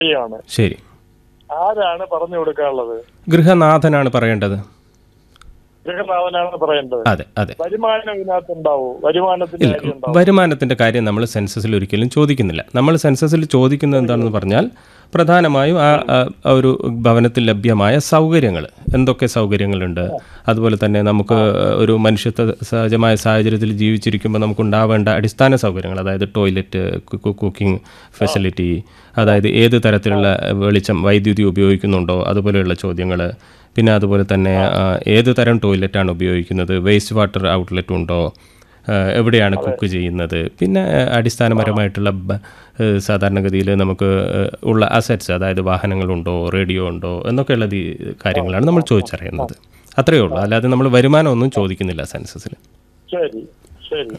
സ്ത്രീയാണ് ശരി ആരാണ് പറഞ്ഞു കൊടുക്കാനുള്ളത് ഗൃഹനാഥനാണ് പറയേണ്ടത് ഗൃഹനാഥനാണ് പറയേണ്ടത് അതെ അതെ വരുമാനം ഇതിനകത്ത് ഉണ്ടാവോ വരുമാനത്തിന്റെ ഇല്ല കാര്യം ഉണ്ടാവും വരുമാനത്തിന്റെ കാര്യം നമ്മൾ സെൻസസിൽ ഒരിക്കലും ചോദിക്കുന്നില്ല നമ്മൾ സെൻസസിൽ ചോദിക്കുന്നത് എന്താണെന്ന് പറഞ്ഞാൽ പ്രധാനമായും ആ ആ, ആ ഒരു ഭവനത്തിൽ ലഭ്യമായ സൗകര്യങ്ങൾ എന്തൊക്കെ സൗകര്യങ്ങളുണ്ട് അതുപോലെ തന്നെ നമുക്ക് ഒരു മനുഷ്യത്വ സഹജമായ സാഹചര്യത്തിൽ ജീവിച്ചിരിക്കുമ്പോൾ നമുക്ക് ഉണ്ടാവേണ്ട അടിസ്ഥാന സൗകര്യങ്ങൾ അതായത് ടോയ്ലറ്റ് കുക്കിംഗ് ഫെസിലിറ്റി അതായത് ഏത് തരത്തിലുള്ള വെളിച്ചം വൈദ്യുതി ഉപയോഗിക്കുന്നുണ്ടോ അതുപോലെയുള്ള ചോദ്യങ്ങൾ പിന്നെ അതുപോലെ തന്നെ ആ, ഏത് തരം ടോയ്ലറ്റാണ് ഉപയോഗിക്കുന്നത് വേസ്റ്റ് വാട്ടർ ഔട്ട്ലെറ്റ് ഉണ്ടോ ആ, എവിടെയാണ് കുക്ക് ചെയ്യുന്നത് പിന്നെ ആ, അടിസ്ഥാനപരമായിട്ടുള്ള ബ- ഏ, സാധാരണഗതിയിൽ നമുക്ക് ഏ, ഉള്ള അസറ്റ്സ് അതായത് വാഹനങ്ങളുണ്ടോ റേഡിയോ ഉണ്ടോ എന്നൊക്കെയുള്ള ദി- കാര്യങ്ങളാണ് നമ്മൾ ചോദിച്ചറിയുന്നത് അത്രയേ ഉള്ളൂ അല്ലാതെ നമ്മൾ വരുമാനമൊന്നും ചോദിക്കുന്നില്ല സെൻസസിൽ ശരി ശരി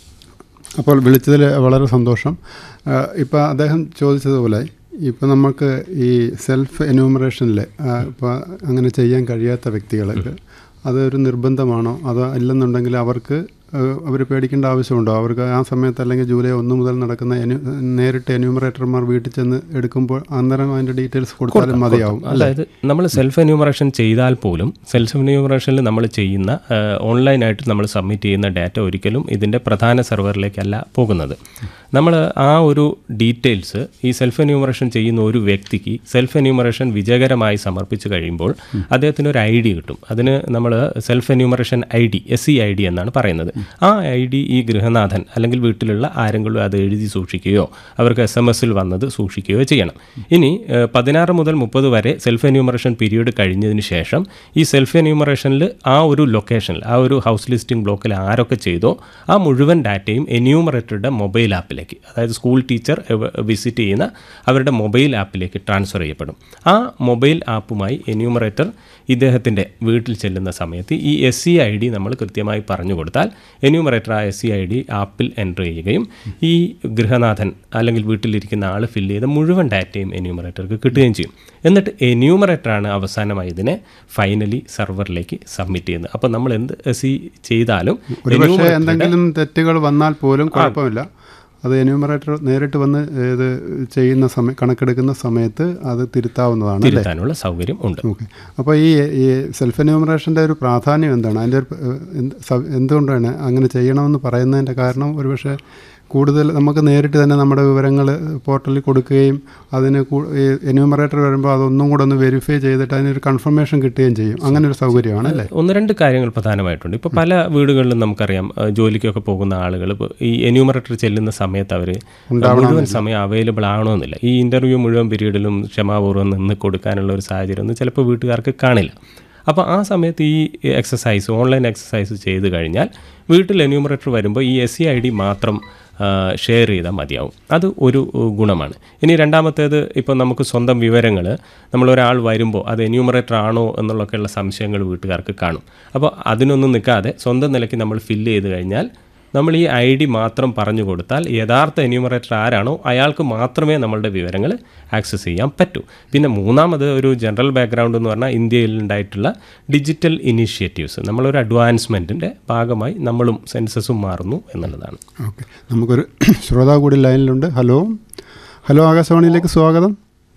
അപ്പോൾ വിളിച്ചതിൽ വളരെ സന്തോഷം ഇപ്പോൾ അദ്ദേഹം ചോദിച്ചതുപോലെ ഇപ്പോൾ നമുക്ക് ഈ സെൽഫ് എന്യൂമറേഷനിൽ ഇപ്പോൾ അങ്ങനെ ചെയ്യാൻ കഴിയാത്ത വ്യക്തികൾക്ക് അതൊരു നിർബന്ധമാണോ അതോ അല്ലെന്നുണ്ടെങ്കിൽ അവർക്ക് അവർ പേടിക്കേണ്ട ആവശ്യമുണ്ടോ അവർക്ക് ആ സമയത്ത് അല്ലെങ്കിൽ ജൂലൈ ഒന്ന് മുതൽ നടക്കുന്ന എനു നേരിട്ട് എന്യൂമറേറ്റർമാർ വീട്ടിൽ ചെന്ന് എടുക്കുമ്പോൾ അന്നേരം അതിൻ്റെ ഡീറ്റെയിൽസ് കൊടുത്താലും മതിയാവും അതായത് നമ്മൾ സെൽഫ് എന്യൂമറേഷൻ ചെയ്താൽ പോലും സെൽഫ് എന്യൂമറേഷനിൽ നമ്മൾ ചെയ്യുന്ന ആ, ഓൺലൈനായിട്ട് നമ്മൾ സബ്മിറ്റ് ചെയ്യുന്ന ഡാറ്റ ഒരിക്കലും ഇതിൻ്റെ പ്രധാന സെർവറിലേക്കല്ല പോകുന്നത് നമ്മൾ ആ ഒരു ഡീറ്റെയിൽസ് ഈ സെൽഫ് എന്യൂമറേഷൻ ചെയ്യുന്ന ഒരു വ്യക്തിക്ക് സെൽഫ് എന്യൂമറേഷൻ വിജയകരമായി സമർപ്പിച്ച് കഴിയുമ്പോൾ അദ്ദേഹത്തിന് ഒരു ഐ ഡി കിട്ടും അതിന് നമ്മൾ self enumeration I D S C I D എന്നാണ് പറയുന്നത് ആ ഐ ഡി ഈ ഗൃഹനാഥൻ അല്ലെങ്കിൽ വീട്ടിലുള്ള ആരെങ്കിലും അത് എഴുതി സൂക്ഷിക്കുകയോ അവർക്ക് എസ് എം എസിൽ വന്നത് സൂക്ഷിക്കുകയോ ചെയ്യണം ഇനി ഏഹ്, പതിനാറ് മുതൽ മുപ്പത് വരെ സെൽഫ് എന്യൂമറേഷൻ പീരീഡ് കഴിഞ്ഞതിന് ശേഷം ഈ സെൽഫ് എന്യൂമറേഷനിൽ ആ ഒരു ലൊക്കേഷനിൽ ആ ഒരു ഹൗസ് ലിസ്റ്റിംഗ് ബ്ലോക്കിൽ ആരൊക്കെ ചെയ്തോ ആ മുഴുവൻ ഡാറ്റയും എന്യൂമറേറ്ററുടെ മൊബൈൽ ആപ്പിലേക്ക് അതായത് സ്കൂൾ ടീച്ചർ വിസിറ്റ് ചെയ്യുന്ന അവരുടെ മൊബൈൽ ആപ്പിലേക്ക് ട്രാൻസ്ഫർ ചെയ്യപ്പെടും ആ മൊബൈൽ ആപ്പുമായി എന്യൂമറേറ്റർ ഇദ്ദേഹത്തിൻ്റെ വീട്ടിൽ ചെല്ലുന്ന സമയത്ത് ഈ എസ് സി ഐ ഡി നമ്മൾ കൃത്യമായി പറഞ്ഞു കൊടുത്താൽ എന്യൂമറേറ്റർ ആ എസ് സി ഐ ഡി ആപ്പിൽ എൻ്റർ ചെയ്യുകയും ഈ ഗൃഹനാഥൻ അല്ലെങ്കിൽ വീട്ടിലിരിക്കുന്ന ആൾ ഫില്ല് ചെയ്ത മുഴുവൻ ഡാറ്റയും എന്യൂമറേറ്റർക്ക് കിട്ടുകയും ചെയ്യും എന്നിട്ട് എന്യൂമറേറ്ററാണ് അവസാനമായി ഇതിനെ ഫൈനലി സെർവറിലേക്ക് സബ്മിറ്റ് ചെയ്യുന്നത് അപ്പോൾ നമ്മൾ എന്ത് എസ് സി ചെയ്താലും ഒരുപക്ഷെ enumerator- എന്തെങ്കിലും തെറ്റുകൾ വന്നാൽ പോലും കുഴപ്പമില്ല അത് എന്യൂമറേറ്റർ നേരിട്ട് വന്ന് ഇത് ചെയ്യുന്ന സമയം കണക്കെടുക്കുന്ന സമയത്ത് അത് തിരുത്താവുന്നതാണ് അല്ലേ തിരുത്താനുള്ള സൗകര്യം ഉണ്ട് ഓക്കെ അപ്പോൾ ഈ ഈ സെൽഫ് എന്യൂമറേഷൻ്റെ ഒരു പ്രാധാന്യം എന്താണ് അതിൻ്റെ ഒരു ഏഹ്, എന്ത് സ- എന്തുകൊണ്ടാണ് അങ്ങനെ ചെയ്യണമെന്ന് പറയുന്നതിൻ്റെ കാരണം ഒരുപക്ഷെ കൂടുതൽ നമുക്ക് നേരിട്ട് തന്നെ നമ്മുടെ വിവരങ്ങൾ പോർട്ടലിൽ കൊടുക്കുകയും അതിന് എന്യൂമറേറ്റർ വരുമ്പോൾ അതൊന്നും കൂടെ ഒന്ന് വെരിഫൈ ചെയ്തിട്ട് അതിനൊരു കൺഫർമേഷൻ കിട്ടുകയും ചെയ്യും അങ്ങനെ ഒരു സൗകര്യമാണ് അല്ലേ ഒന്ന് രണ്ട് കാര്യങ്ങൾ പ്രധാനമായിട്ടുണ്ട് ഇപ്പോൾ പല വീടുകളിലും നമുക്കറിയാം ആ, ജോലിക്കൊക്കെ പോകുന്ന ആളുകൾ ഇപ്പോൾ ഈ എന്യൂമറേറ്റർ ചെല്ലുന്ന സമയത്ത് അവർ മുഴുവൻ സമയം അവൈലബിൾ ആവണമെന്നില്ല ഈ ഇൻ്റർവ്യൂ മുഴുവൻ പീരീഡിലും ക്ഷമാപൂർവ്വം നിന്ന് കൊടുക്കാനുള്ള ഒരു സാഹചര്യം ഒന്നും ചിലപ്പോൾ വീട്ടുകാർക്ക് കാണില്ല അപ്പോൾ ആ സമയത്ത് ഈ എക്സസൈസ് ഓൺലൈൻ എക്സസൈസ് ചെയ്ത് കഴിഞ്ഞാൽ വീട്ടിൽ എന്യൂമറേറ്റർ വരുമ്പോൾ ഈ എസ് സി ഐ ഡി മാത്രം ഷെയർ ചെയ്താൽ മതിയാവും അത് ഒരു ഉം, ഗുണമാണ് ഇനി രണ്ടാമത്തേത് ഇപ്പോൾ നമുക്ക് സ്വന്തം വിവരങ്ങൾ നമ്മളൊരാൾ വരുമ്പോൾ അത് എന്യൂമറേറ്റർ ആണോ എന്നുള്ളൊക്കെയുള്ള സംശയങ്ങൾ വീട്ടുകാർക്ക് കാണും അപ്പോൾ അതിനൊന്നും നിൽക്കാതെ സ്വന്തം നിലയ്ക്ക് നമ്മൾ ഫില്ല് ചെയ്ത് കഴിഞ്ഞാൽ നമ്മൾ ഈ ഐ ഡി മാത്രം പറഞ്ഞു കൊടുത്താൽ യഥാർത്ഥ എന്യൂമറേറ്റർ ആരാണോ അയാൾക്ക് മാത്രമേ നമ്മളുടെ വിവരങ്ങൾ ആക്സസ് ചെയ്യാൻ പറ്റൂ പിന്നെ മൂന്നാമത് ഒരു ജനറൽ ബാക്ക്ഗ്രൗണ്ട് എന്ന് പറഞ്ഞാൽ ഇന്ത്യയിൽ ഉണ്ടായിട്ടുള്ള ഡിജിറ്റൽ ഇനീഷ്യേറ്റീവ്സ് നമ്മളൊരു അഡ്വാൻസ്മെൻറ്റിൻ്റെ ഭാഗമായി നമ്മളും സെൻസസും മാറുന്നു എന്നുള്ളതാണ് ഓക്കെ നമുക്കൊരു ശ്രോതാവ് കൂടി ലൈനിലുണ്ട് ഹലോ ഹലോ ആകാശവാണിയിലേക്ക് സ്വാഗതം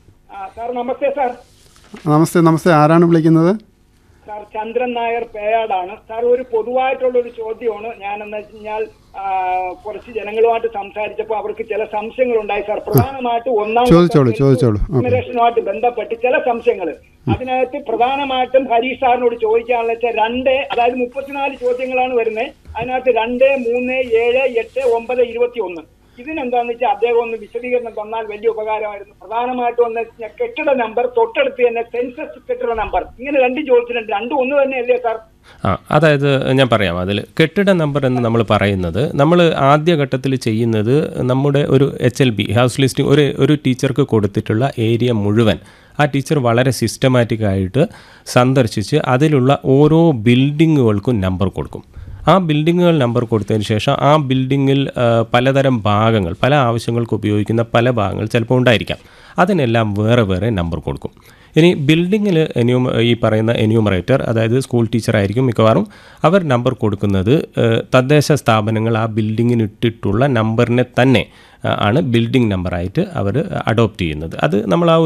ആ, സാർ നമസ്തേ സാർ നമസ്തേ നമസ്തേ ആരാണ് വിളിക്കുന്നത് സാർ ചന്ദ്രൻ നായർ പേയാടാണ് സാർ ഒരു പൊതുവായിട്ടുള്ള ഒരു ചോദ്യമാണ് ഞാനെന്ന് വെച്ച് കഴിഞ്ഞാൽ ആ, കുറച്ച് ജനങ്ങളുമായിട്ട് സംസാരിച്ചപ്പോൾ അവർക്ക് ചില സംശയങ്ങൾ ഉണ്ടായി സാർ പ്രധാനമായിട്ട് ഒന്നാം ചോദിച്ചോളൂ, ചോദിച്ചോളൂ. ഓക്കേ. ജനറേഷനുമായിട്ട് ബന്ധപ്പെട്ട് ചില സംശയങ്ങൾ അതിനകത്ത് പ്രധാനമായിട്ടും ഹരീഷ് സാറിനോട് ചോദിക്കാനുള്ള വെച്ചാൽ രണ്ട് അതായത് മുപ്പത്തിനാല് ചോദ്യങ്ങളാണ് വരുന്നത് അതിനകത്ത് രണ്ട് മൂന്ന് ഏഴ് എട്ട് ഒമ്പത് ഇരുപത്തി ഒന്ന് ഇതിനെന്താന്ന് വെച്ചാൽ അദ്ദേഹം ഒന്ന് വിശദീകരണം തന്നാൽ വലിയ ഉപകാരമായിരുന്നു പ്രധാനമായിട്ടും ഒന്ന് വെച്ചാൽ കെട്ടിട നമ്പർ തൊട്ടടുത്ത് തന്നെ സെൻസസ് കെട്ടിട നമ്പർ ഇങ്ങനെ രണ്ടും ചോദിച്ചിട്ടുണ്ട് രണ്ടും ഒന്ന് തന്നെയല്ലേ സാർ ആ അതായത് ഞാൻ പറയാം അതിൽ കെട്ടിട നമ്പർ എന്ന് നമ്മൾ പറയുന്നത് നമ്മൾ ആദ്യഘട്ടത്തിൽ ചെയ്യുന്നത് നമ്മുടെ ഒരു H L B house listing ഒരു ഒരു ടീച്ചർക്ക് കൊടുത്തിട്ടുള്ള ഏരിയ മുഴുവൻ ആ ടീച്ചർ വളരെ സിസ്റ്റമാറ്റിക് ആയിട്ട് സന്ദർശിച്ച് അതിലുള്ള ഓരോ ബിൽഡിങ്ങുകൾക്കും നമ്പർ കൊടുക്കും ആ ബിൽഡിങ്ങുകൾ നമ്പർ കൊടുത്തതിന് ശേഷം ആ ബിൽഡിങ്ങിൽ ആ, പലതരം ഭാഗങ്ങൾ പല ആവശ്യങ്ങൾക്ക് ഉപയോഗിക്കുന്ന പല ഭാഗങ്ങൾ ചിലപ്പോൾ ഉണ്ടായിരിക്കാം അതിനെല്ലാം വേറെ വേറെ നമ്പർ കൊടുക്കും ഇനി ബിൽഡിങ്ങിൽ എന്യൂമ ഈ പറയുന്ന എന്യൂമറേറ്റർ അതായത് സ്കൂൾ ടീച്ചറായിരിക്കും മിക്കവാറും അവർ നമ്പർ കൊടുക്കുന്നത് ഏഹ്, തദ്ദേശ സ്ഥാപനങ്ങൾ ആ ബിൽഡിങ്ങിന് ഇട്ടിട്ടുള്ള നമ്പറിനെ തന്നെ ആ, ആണ് ബിൽഡിംഗ് നമ്പറായിട്ട് അവർ അഡോപ്റ്റ് ചെയ്യുന്നത് അത് നമ്മൾ ആ